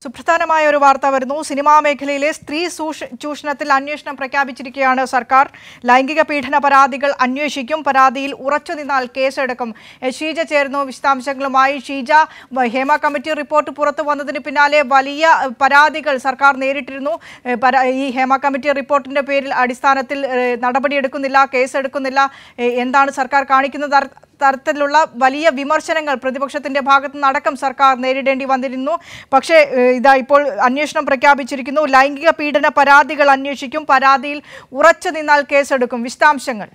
സുപ്രധാനമായ ഒരു വാർത്ത വരുന്നു സിനിമാ മേഖലയിലെ സ്ത്രീ സൂഷ- ചൂഷണത്തിൽ അന്വേഷണം പ്രഖ്യാപിച്ചിരിക്കുകയാണ് സർക്കാർ ലൈംഗിക പീഡന പരാതികൾ അന്വേഷിക്കും പരാതിയിൽ ഉറച്ചു നിന്നാൽ കേസെടുക്കും എ, ഷീജ ചേർന്നു വിശദാംശങ്ങളുമായി ഷീജ വ- ഹേമ കമ്മിറ്റി റിപ്പോർട്ട് പുറത്തു വന്നതിന് പിന്നാലെ വലിയ എ, പരാതികൾ സർക്കാർ നേരിട്ടിരുന്നു എ, പരാ- ഈ ഹേമ കമ്മിറ്റി റിപ്പോർട്ടിന്റെ പേരിൽ അടിസ്ഥാനത്തിൽ എ, നടപടിയെടുക്കുന്നില്ല കേസെടുക്കുന്നില്ല എ, എന്താണ് സർക്കാർ കാണിക്കുന്നത് അർ- തരത്തിലുള്ള വലിയ വിമർശനങ്ങൾ പ്രതിപക്ഷത്തിന്റെ ഭാഗത്തു നിന്നടക്കം സർക്കാർ നേരിടേണ്ടി വന്നിരുന്നു പക്ഷേ ഏഹ്, ഇതാ ഇപ്പോൾ അന്വേഷണം പ്രഖ്യാപിച്ചിരിക്കുന്നു ലൈംഗിക പീഡന പരാതികൾ അന്വേഷിക്കും പരാതിയിൽ ഉറച്ചു നിന്നാൽ കേസെടുക്കും വിശദാംശങ്ങൾ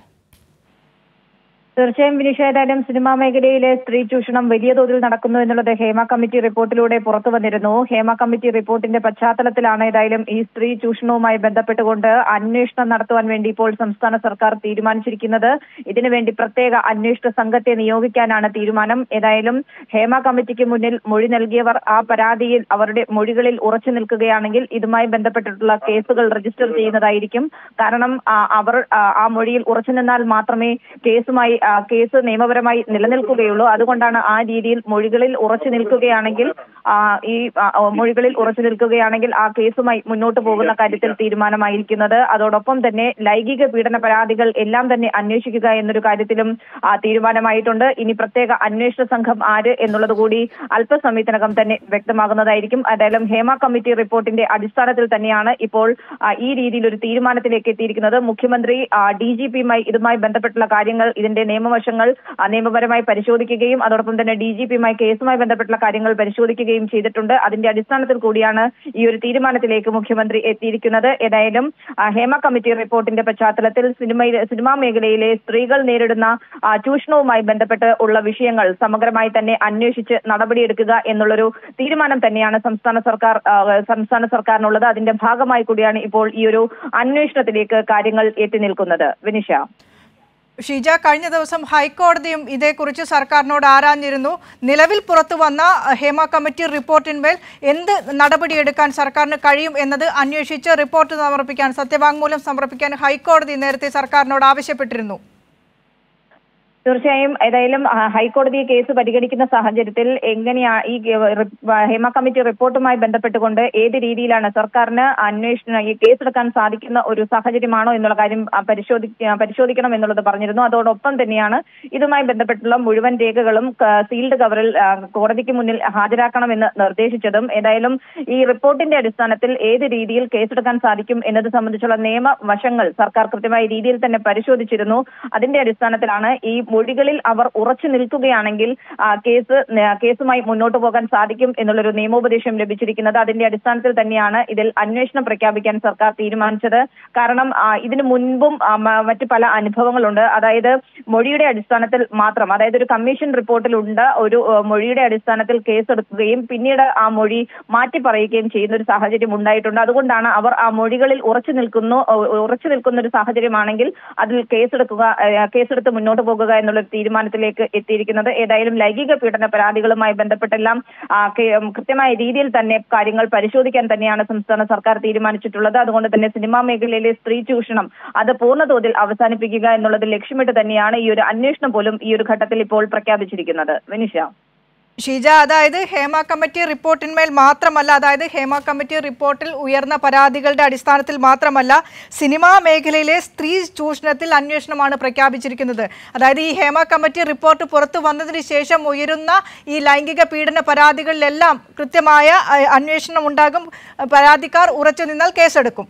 തീർച്ചയായും വിനിഷ ഏതായാലും സിനിമാ മേഖലയിലെ സ്ത്രീ ചൂഷണം വലിയ തോതിൽ നടക്കുന്നു എന്നുള്ളത് ഹേമ കമ്മിറ്റി റിപ്പോർട്ടിലൂടെ പുറത്തു വന്നിരുന്നു ഹേമ കമ്മിറ്റി റിപ്പോർട്ടിന്റെ പശ്ചാത്തലത്തിലാണ് ഏതായാലും ഈ സ്ത്രീ ചൂഷണവുമായി ബന്ധപ്പെട്ടുകൊണ്ട് അന്വേഷണം നടത്തുവാൻ വേണ്ടി ഇപ്പോൾ സംസ്ഥാന സർക്കാർ തീരുമാനിച്ചിരിക്കുന്നത് ഇതിനുവേണ്ടി പ്രത്യേക അന്വേഷണ സംഘത്തെ നിയോഗിക്കാനാണ് തീരുമാനം ഏതായാലും ഹേമ കമ്മിറ്റിക്ക് മുന്നിൽ മൊഴി നൽകിയവർ ആ പരാതിയിൽ അവരുടെ മൊഴികളിൽ ഉറച്ചു നിൽക്കുകയാണെങ്കിൽ ഇതുമായി ബന്ധപ്പെട്ടിട്ടുള്ള കേസുകൾ രജിസ്റ്റർ ചെയ്യുന്നതായിരിക്കും കാരണം ആ, അവർ ആ, ആ മൊഴിയിൽ ഉറച്ചു നിന്നാൽ മാത്രമേ കേസുമായി ആ, കേസ് നിയമപരമായി നിലനിൽക്കുകയുള്ളൂ അതുകൊണ്ടാണ് ആ രീതിയിൽ മൊഴികളിൽ ഉറച്ചു നിൽക്കുകയാണെങ്കിൽ ആ, ഈ ആ, മൊഴികളിൽ ഉറച്ചു നിൽക്കുകയാണെങ്കിൽ ആ കേസുമായി മുന്നോട്ട് പോകുന്ന കാര്യത്തിൽ തീരുമാനമായിരിക്കുന്നത് അതോടൊപ്പം തന്നെ ലൈംഗിക പീഡന പരാതികൾ എല്ലാം തന്നെ അന്വേഷിക്കുക എന്നൊരു കാര്യത്തിലും ആ, തീരുമാനമായിട്ടുണ്ട് ഇനി പ്രത്യേക അന്വേഷണ സംഘം ആര് എന്നുള്ളത് കൂടി അല്പസമയത്തിനകം തന്നെ വ്യക്തമാകുന്നതായിരിക്കും ഏതായാലും ഹേമ കമ്മിറ്റി റിപ്പോർട്ടിന്റെ അടിസ്ഥാനത്തിൽ തന്നെയാണ് ഇപ്പോൾ ആ, ഈ രീതിയിൽ ഒരു തീരുമാനത്തിലേക്ക് എത്തിയിരിക്കുന്നത് മുഖ്യമന്ത്രി ഡി ജി പിയുമായി ഇതുമായി ബന്ധപ്പെട്ടുള്ള കാര്യങ്ങൾ ഇതിന്റെ നിയമവശങ്ങൾ ആ, നിയമപരമായി പരിശോധിക്കുകയും അതോടൊപ്പം തന്നെ ഡി ജി പിയുമായി കേസുമായി ബന്ധപ്പെട്ടുള്ള കാര്യങ്ങൾ പരിശോധിക്കുകയും ചെയ്തിട്ടുണ്ട് അതിന്റെ അടിസ്ഥാനത്തിൽ കൂടിയാണ് ഈ ഒരു തീരുമാനത്തിലേക്ക് മുഖ്യമന്ത്രി എത്തിയിരിക്കുന്നത് ഏതായാലും ആ, ഹേമ കമ്മിറ്റി റിപ്പോർട്ടിന്റെ പശ്ചാത്തലത്തിൽ സിനിമയിൽ സിനിമാ മേഖലയിലെ സ്ത്രീകൾ നേരിടുന്ന ആ, ചൂഷണവുമായി ബന്ധപ്പെട്ട് ഉള്ള വിഷയങ്ങൾ സമഗ്രമായി തന്നെ അന്വേഷിച്ച് നടപടിയെടുക്കുക എന്നുള്ളൊരു തീരുമാനം തന്നെയാണ് സംസ്ഥാന സർക്കാർ ആ, സംസ്ഥാന സർക്കാരിനുള്ളത് അതിന്റെ ഭാഗമായി കൂടിയാണ് ഇപ്പോൾ ഈ ഒരു അന്വേഷണത്തിലേക്ക് കാര്യങ്ങൾ എത്തി നിൽക്കുന്നത് വിനിഷ ഷീജ കഴിഞ്ഞ ദിവസം ഹൈക്കോടതിയും ഇതേക്കുറിച്ച് സർക്കാരിനോട് ആരാഞ്ഞിരുന്നു നിലവിൽ പുറത്തു വന്ന അഹ്, ഹേമ കമ്മിറ്റി റിപ്പോർട്ടിന്മേൽ എന്ത് നടപടിയെടുക്കാൻ സർക്കാരിന് കഴിയും എന്നത് അന്വേഷിച്ച് റിപ്പോർട്ട് സമർപ്പിക്കാൻ സത്യവാങ്മൂലം സമർപ്പിക്കാൻ ഹൈക്കോടതി നേരത്തെ സർക്കാരിനോട് ആവശ്യപ്പെട്ടിരുന്നു തീർച്ചയായും ഏതായാലും ആ, ഹൈക്കോടതി കേസ് പരിഗണിക്കുന്ന സാഹചര്യത്തിൽ എങ്ങനെയാ ഈ ഗ- റി- ഹേമ കമ്മിറ്റി റിപ്പോർട്ടുമായി ബന്ധപ്പെട്ടുകൊണ്ട് ഏത് രീതിയിലാണ് സർക്കാരിന് അന്വേഷണം ഈ കേസെടുക്കാൻ സാധിക്കുന്ന ഒരു സാഹചര്യമാണോ എന്നുള്ള കാര്യം ആ, പരിശോധി ആ, പരിശോധിക്കണം എന്നുള്ളത് പറഞ്ഞിരുന്നു അതോടൊപ്പം തന്നെയാണ് ഇതുമായി ബന്ധപ്പെട്ടുള്ള മുഴുവൻ രേഖകളും ക- സീൽഡ് കവറിൽ ആ, കോടതിക്ക് മുന്നിൽ ഹാജരാക്കണമെന്ന് നിർദ്ദേശിച്ചതും ഏതായാലും ഈ റിപ്പോർട്ടിന്റെ അടിസ്ഥാനത്തിൽ ഏത് രീതിയിൽ കേസെടുക്കാൻ സാധിക്കും എന്നത് സംബന്ധിച്ചുള്ള നിയമവശങ്ങൾ സർക്കാർ കൃത്യമായ രീതിയിൽ തന്നെ പരിശോധിച്ചിരുന്നു അതിന്റെ അടിസ്ഥാനത്തിലാണ് ഈ മൊഴികളിൽ അവർ ഉറച്ചു നിൽക്കുകയാണെങ്കിൽ ആ, കേസ് ന- കേസുമായി മുന്നോട്ട് പോകാൻ സാധിക്കും എന്നുള്ളൊരു നിയമോപദേശം ലഭിച്ചിരിക്കുന്നത് അതിന്റെ അടിസ്ഥാനത്തിൽ തന്നെയാണ് ഇതിൽ അന്വേഷണം പ്രഖ്യാപിക്കാൻ സർക്കാർ തീരുമാനിച്ചത് കാരണം ആ, ഇതിനു മുൻപും ആ, മ- മറ്റ് പല അനുഭവങ്ങളുണ്ട് അതായത് മൊഴിയുടെ അടിസ്ഥാനത്തിൽ മാത്രം അതായത് ഒരു കമ്മീഷൻ റിപ്പോർട്ടിലുണ്ട് ഒരു ആ, മൊഴിയുടെ അടിസ്ഥാനത്തിൽ കേസെടുക്കുകയും പിന്നീട് ആ മൊഴി മാറ്റി പറയുകയും ചെയ്യുന്ന ഒരു സാഹചര്യം ഉണ്ടായിട്ടുണ്ട് അതുകൊണ്ടാണ് അവർ ആ മൊഴികളിൽ ഉറച്ചു നിൽക്കുന്നു ഉ- ഉറച്ചു നിൽക്കുന്ന ഒരു സാഹചര്യമാണെങ്കിൽ അതിൽ കേസെടുക്കുക ആ, കേസെടുത്ത് മുന്നോട്ട് പോകുക എന്നുള്ള ഒരു തീരുമാനത്തിലേക്ക് എത്തിയിരിക്കുന്നത് ഏതായാലും ലൈംഗിക പീഡന പരാതികളുമായി ബന്ധപ്പെട്ടെല്ലാം ആ, കെ- ഉം, കൃത്യമായ രീതിയിൽ തന്നെ കാര്യങ്ങൾ പരിശോധിക്കാൻ തന്നെയാണ് സംസ്ഥാന സർക്കാർ തീരുമാനിച്ചിട്ടുള്ളത് അതുകൊണ്ട് തന്നെ സിനിമാ മേഖലയിലെ സ്ത്രീ ചൂഷണം അത് പൂർണ്ണതോതിൽ അവസാനിപ്പിക്കുക എന്നുള്ളത് ലക്ഷ്യമിട്ട് തന്നെയാണ് ഈ ഒരു അന്വേഷണം പോലും ഈ ഒരു ഘട്ടത്തിൽ ഇപ്പോൾ പ്രഖ്യാപിച്ചിരിക്കുന്നത് വിനിഷ ഷീജ അതായത് ഹേമ കമ്മിറ്റി റിപ്പോർട്ടിന്മേൽ മാത്രമല്ല അതായത് ഹേമ കമ്മിറ്റി റിപ്പോർട്ടിൽ ഉയർന്ന പരാതികളുടെ അടിസ്ഥാനത്തിൽ മാത്രമല്ല സിനിമാ മേഖലയിലെ സ്ത്രീ ചൂഷണത്തിൽ അന്വേഷണമാണ് പ്രഖ്യാപിച്ചിരിക്കുന്നത് അതായത് ഈ ഹേമ കമ്മിറ്റി റിപ്പോർട്ട് പുറത്തു വന്നതിന് ശേഷം ഉയരുന്ന ഈ ലൈംഗിക പീഡന പരാതികളിലെല്ലാം കൃത്യമായ അഹ്, അന്വേഷണം ഉണ്ടാകും പരാതിക്കാർ ഉറച്ചു നിന്നാൽ കേസെടുക്കും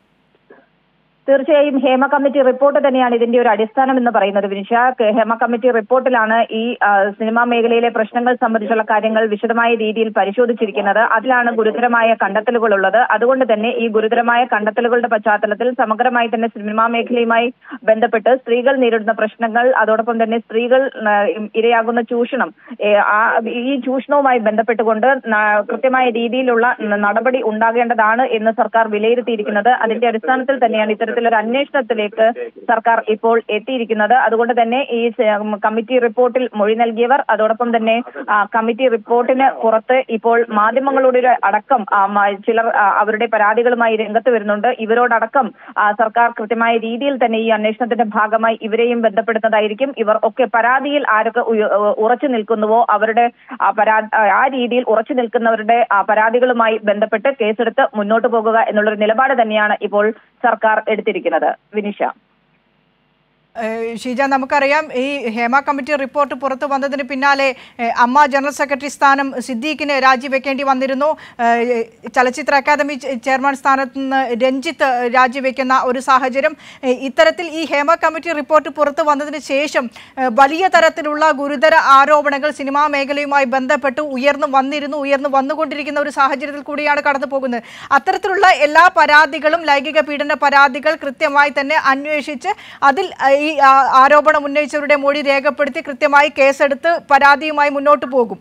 തീർച്ചയായും ഹേമ കമ്മിറ്റി റിപ്പോർട്ട് തന്നെയാണ് ഇതിന്റെ ഒരു അടിസ്ഥാനം എന്ന് പറയുന്നത് വിനിഷ കെ- ഹേമ കമ്മിറ്റി റിപ്പോർട്ടിലാണ് ഈ ആ, സിനിമാ മേഖലയിലെ പ്രശ്നങ്ങൾ സംബന്ധിച്ചുള്ള കാര്യങ്ങൾ വിശദമായ രീതിയിൽ പരിശോധിച്ചിരിക്കുന്നത് അതിലാണ് ഗുരുതരമായ കണ്ടെത്തലുകൾ ഉള്ളത് അതുകൊണ്ട് തന്നെ ഈ ഗുരുതരമായ കണ്ടെത്തലുകളുടെ പശ്ചാത്തലത്തിൽ സമഗ്രമായി തന്നെ സിനിമാ മേഖലയുമായി ബന്ധപ്പെട്ട് സ്ത്രീകൾ നേരിടുന്ന പ്രശ്നങ്ങൾ അതോടൊപ്പം തന്നെ സ്ത്രീകൾ ആ, ഇരയാകുന്ന ചൂഷണം ഏ, ആ ഈ ചൂഷണവുമായി ബന്ധപ്പെട്ടുകൊണ്ട് ന- കൃത്യമായ രീതിയിലുള്ള ന- നടപടി ഉണ്ടാകേണ്ടതാണ് എന്ന് സർക്കാർ വിലയിരുത്തിയിരിക്കുന്നത് അതിന്റെ അടിസ്ഥാനത്തിൽ തന്നെയാണ് ഇത്തരത്തിൽ ഇത്തരത്തിലൊരു അന്വേഷണത്തിലേക്ക് സർക്കാർ ഇപ്പോൾ എത്തിയിരിക്കുന്നത് അതുകൊണ്ട് തന്നെ ഈ സ- കമ്മിറ്റി റിപ്പോർട്ടിൽ മൊഴി നൽകിയവർ അതോടൊപ്പം തന്നെ ആ, കമ്മിറ്റി റിപ്പോർട്ടിന് പുറത്ത് ഇപ്പോൾ മാധ്യമങ്ങളുടെ ഒരു അടക്കം ആ, മ- ചിലർ ആ, അവരുടെ പരാതികളുമായി രംഗത്ത് വരുന്നുണ്ട് ഇവരോടടക്കം ആ, സർക്കാർ കൃത്യമായ രീതിയിൽ തന്നെ ഈ അന്വേഷണത്തിന്റെ ഭാഗമായി ഇവരെയും ബന്ധപ്പെടുന്നതായിരിക്കും ഇവർ ഒക്കെ പരാതിയിൽ ആരൊക്കെ ഉയ- ഉറച്ചു നിൽക്കുന്നുവോ അവരുടെ ആ, പരാ ആ രീതിയിൽ ഉറച്ചു നിൽക്കുന്നവരുടെ ആ, പരാതികളുമായി ബന്ധപ്പെട്ട് കേസെടുത്ത് മുന്നോട്ട് പോകുക എന്നുള്ളൊരു നിലപാട് തന്നെയാണ് ഇപ്പോൾ സർക്കാർ എടുത്തിരിക്കുന്നത് വിനിഷ ഏഹ് ഷീജ നമുക്കറിയാം ഈ ഹേമ കമ്മിറ്റി റിപ്പോർട്ട് പുറത്തു വന്നതിന് പിന്നാലെ ഏഹ് അമ്മ ജനറൽ സെക്രട്ടറി സ്ഥാനം സിദ്ദീഖിന് രാജിവെക്കേണ്ടി വന്നിരുന്നു ഏഹ് ചലച്ചിത്ര അക്കാദമി ചെ- ചെയർമാൻ സ്ഥാനത്ത് നിന്ന് രഞ്ജിത്ത് രാജിവെക്കുന്ന ഒരു സാഹചര്യം ഏഹ് ഇത്തരത്തിൽ ഈ ഹേമ കമ്മിറ്റി റിപ്പോർട്ട് പുറത്തു വന്നതിന് ശേഷം ഏഹ് വലിയ തരത്തിലുള്ള ഗുരുതര ആരോപണങ്ങൾ സിനിമാ മേഖലയുമായി ബന്ധപ്പെട്ട് ഉയർന്നു വന്നിരുന്നു ഉയർന്നു വന്നുകൊണ്ടിരിക്കുന്ന ഒരു സാഹചര്യത്തിൽ കൂടിയാണ് കടന്നു പോകുന്നത് അത്തരത്തിലുള്ള എല്ലാ പരാതികളും ലൈംഗിക പീഡന പരാതികൾ കൃത്യമായി തന്നെ അന്വേഷിച്ച് അതിൽ അഹ്, ഈ ആ, ആരോപണം ഉന്നയിച്ചവരുടെ മൊഴി രേഖപ്പെടുത്തി കൃത്യമായി കേസെടുത്ത് പരാതിയുമായി മുന്നോട്ട് പോകും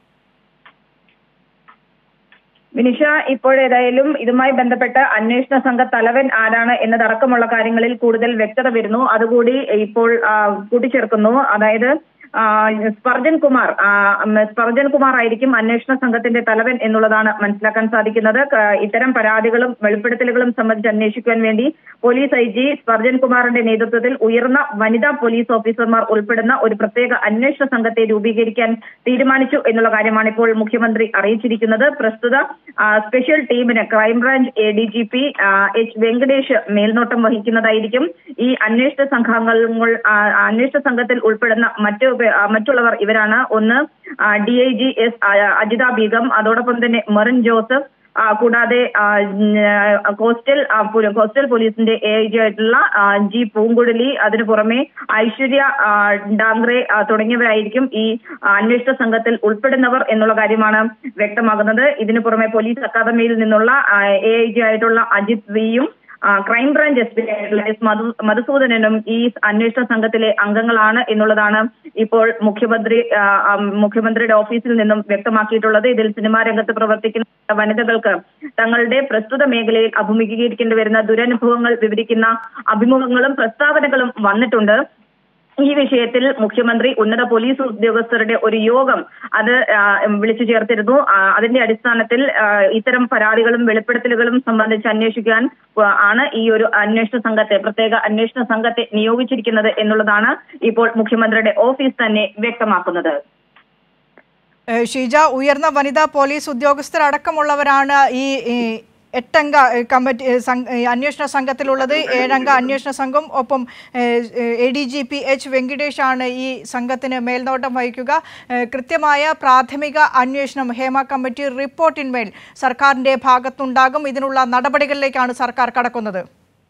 വിനിഷ ഇപ്പോഴേതായാലും ഇതുമായി ബന്ധപ്പെട്ട് അന്വേഷണ സംഘ തലവൻ ആരാണ് എന്നതടക്കമുള്ള കാര്യങ്ങളിൽ കൂടുതൽ വ്യക്തത വരുന്നു അതുകൂടി ഇപ്പോൾ ആ, കൂട്ടിച്ചേർക്കുന്നു അതായത് ആ, സ്പർജൻ കുമാർ ആ, ഉം, സ്പർജൻ കുമാർ ആയിരിക്കും അന്വേഷണ സംഘത്തിന്റെ തലവൻ എന്നുള്ളതാണ് മനസ്സിലാക്കാൻ സാധിക്കുന്നത് ക- ഇത്തരം പരാതികളും വെളിപ്പെടുത്തലുകളും സംബന്ധിച്ച് അന്വേഷിക്കുവാൻ വേണ്ടി പോലീസ് ഐ ജി സ്പർജൻ കുമാറിന്റെ നേതൃത്വത്തിൽ ഉയർന്ന വനിതാ പോലീസ് ഓഫീസർമാർ ഉൾപ്പെടുന്ന ഒരു പ്രത്യേക അന്വേഷണ സംഘത്തെ രൂപീകരിക്കാൻ തീരുമാനിച്ചു എന്നുള്ള കാര്യമാണ് ഇപ്പോൾ മുഖ്യമന്ത്രി അറിയിച്ചിരിക്കുന്നത് പ്രസ്തുത ആ, സ്പെഷ്യൽ ടീമിന് crime branch A D G P H Venkatesh മേൽനോട്ടം വഹിക്കുന്നതായിരിക്കും ഈ അന്വേഷണ സംഘങ്ങൾ ആ, അന്വേഷണ സംഘത്തിൽ ഉൾപ്പെടുന്ന മറ്റു പേ- ആ, മറ്റുള്ളവർ ഇവരാണ് ഒന്ന് D I G S Ajitha Begum അതോടൊപ്പം തന്നെ മെറിൻ ജോസഫ് ആ, കൂടാതെ ആ, ഉം, ആ, കോസ്റ്റൽ ആ, പുര- കോസ്റ്റൽ പോലീസിന്റെ എ ഐ ജി ആയിട്ടുള്ള ആ, ജി പൂങ്കുഴലി അതിനു പുറമെ ഐശ്വര്യ ആ, ഡാങ്റെ ആ, തുടങ്ങിയവരായിരിക്കും ഈ ആ, അന്വേഷണ സംഘത്തിൽ ഉൾപ്പെടുന്നവർ എന്നുള്ള കാര്യമാണ് വ്യക്തമാകുന്നത് ഇതിനു പുറമെ പോലീസ് അക്കാദമിയിൽ നിന്നുള്ള എ ഐ ജി ആയിട്ടുള്ള അജിത് വിയും ആ, ക്രൈംബ്രാഞ്ച് എസ് പി ആയിട്ടുള്ള എസ് മധു മധുസൂദനനും ഈ അന്വേഷണ സംഘത്തിലെ അംഗങ്ങളാണ് എന്നുള്ളതാണ് ഇപ്പോൾ മുഖ്യമന്ത്രി ആ, ആ, മുഖ്യമന്ത്രിയുടെ ഓഫീസിൽ നിന്നും വ്യക്തമാക്കിയിട്ടുള്ളത് ഇതിൽ സിനിമാ രംഗത്ത് പ്രവർത്തിക്കുന്ന വനിതകൾക്ക് തങ്ങളുടെ പ്രസ്തുത മേഖലയിൽ അഭിമുഖീകരിക്കേണ്ടി വരുന്ന ദുരനുഭവങ്ങൾ വിവരിക്കുന്ന അഭിമുഖങ്ങളും പ്രസ്താവനകളും വന്നിട്ടുണ്ട് ഈ വിഷയത്തിൽ മുഖ്യമന്ത്രി ഉന്നത പോലീസ് ഉദ്യോഗസ്ഥരുടെ ഒരു യോഗം അത് ആ, വിളിച്ചു ചേർത്തിരുന്നു ആ, അതിന്റെ അടിസ്ഥാനത്തിൽ ആ, ഇത്തരം പരാതികളും വെളിപ്പെടുത്തലുകളും സംബന്ധിച്ച് അന്വേഷിക്കാൻ ആ, ആണ് ഈ ഒരു അന്വേഷണ സംഘത്തെ പ്രത്യേക അന്വേഷണ സംഘത്തെ നിയോഗിച്ചിരിക്കുന്നത് എന്നുള്ളതാണ് ഇപ്പോൾ മുഖ്യമന്ത്രിയുടെ ഓഫീസ് തന്നെ വ്യക്തമാക്കുന്നത് ഏഹ് ഷീജ ഉയർന്ന വനിതാ പോലീസ് ഉദ്യോഗസ്ഥരടക്കമുള്ളവരാണ് ഈ ഈ എട്ടംഗ ഏഹ് കമ്മിറ്റി ഏഹ് സംഘ- ഏഹ് അന്വേഷണ സംഘത്തിലുള്ളത് ഏഴംഗ അന്വേഷണ സംഘം ഒപ്പം A D G P H വെങ്കിടേഷാണ് ഈ സംഘത്തിന് മേൽനോട്ടം വഹിക്കുക ഏഹ് കൃത്യമായ പ്രാഥമിക അന്വേഷണം ഹേമ കമ്മിറ്റി റിപ്പോർട്ടിന്മേൽ സർക്കാരിന്റെ ഭാഗത്തുണ്ടാകും ഇതിനുള്ള നടപടികളിലേക്കാണ് സർക്കാർ കടക്കുന്നത്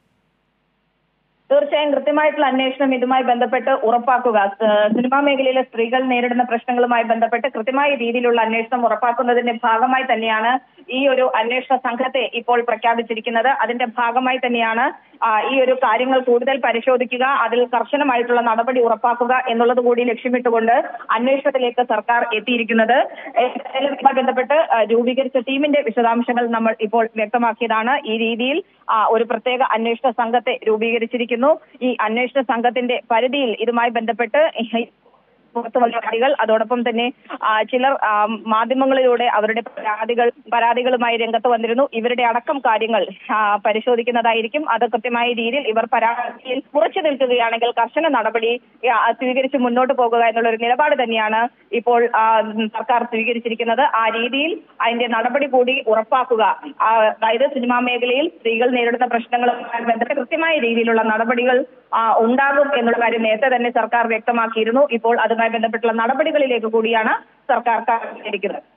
തീർച്ചയായും കൃത്യമായിട്ടുള്ള അന്വേഷണം ഇതുമായി ബന്ധപ്പെട്ട് ഉറപ്പാക്കുക ഏഹ് സിനിമാ മേഖലയിലെ സ്ത്രീകൾ നേരിടുന്ന പ്രശ്നങ്ങളുമായി ബന്ധപ്പെട്ട് കൃത്യമായ രീതിയിലുള്ള അന്വേഷണം ഉറപ്പാക്കുന്നതിന്റെ ഭാഗമായി തന്നെയാണ് ഈ ഒരു അന്വേഷണ സംഘത്തെ ഇപ്പോൾ പ്രഖ്യാപിച്ചിരിക്കുന്നത് അതിന്റെ ഭാഗമായി തന്നെയാണ് ആ, ഈ ഒരു കാര്യങ്ങൾ കൂടുതൽ പരിശോധിക്കുക അതിൽ കർശനമായിട്ടുള്ള നടപടി ഉറപ്പാക്കുക എന്നുള്ളത് കൂടി ലക്ഷ്യമിട്ടുകൊണ്ട് അന്വേഷണത്തിലേക്ക് സർക്കാർ എത്തിയിരിക്കുന്നത് ഏതായാലും ഇതുമായി ബന്ധപ്പെട്ട് ആ, രൂപീകരിച്ച ടീമിന്റെ വിശദാംശങ്ങൾ നമ്മൾ ഇപ്പോൾ വ്യക്തമാക്കിയതാണ് ഈ രീതിയിൽ ആ, ഒരു പ്രത്യേക അന്വേഷണ സംഘത്തെ രൂപീകരിച്ചിരിക്കുന്നു ഈ അന്വേഷണ സംഘത്തിന്റെ പരിധിയിൽ ഇതുമായി ബന്ധപ്പെട്ട് പുറത്തു വന്ന പരാതികൾ അതോടൊപ്പം തന്നെ ആ, ചിലർ ആ, മാധ്യമങ്ങളിലൂടെ അവരുടെ പരാതികൾ പരാതികളുമായി രംഗത്ത് വന്നിരുന്നു ഇവരുടെ അടക്കം കാര്യങ്ങൾ ആ, പരിശോധിക്കുന്നതായിരിക്കും അത് കൃത്യമായ രീതിയിൽ ഇവർ പരാതിയിൽ ഉറച്ചു നിൽക്കുകയാണെങ്കിൽ കർശന നടപടി ആ, സ്വീകരിച്ച് മുന്നോട്ട് പോകുക എന്നുള്ള ഒരു നിലപാട് തന്നെയാണ് ഇപ്പോൾ ആ, സർക്കാർ സ്വീകരിച്ചിരിക്കുന്നത് ആ രീതിയിൽ അതിന്റെ നടപടി കൂടി ഉറപ്പാക്കുക ആ, അതായത് സിനിമാ മേഖലയിൽ സ്ത്രീകൾ നേരിടുന്ന പ്രശ്നങ്ങളുമായി ബന്ധപ്പെട്ട് കൃത്യമായ രീതിയിലുള്ള നടപടികൾ ആ, ഉണ്ടാകും എന്നുള്ള കാര്യം നേരത്തെ തന്നെ സർക്കാർ വ്യക്തമാക്കിയിരുന്നു ഇപ്പോൾ അതുമായി ബന്ധപ്പെട്ടുള്ള നടപടികളിലേക്ക് കൂടിയാണ് സർക്കാർ കടന്നിരിക്കുന്നത്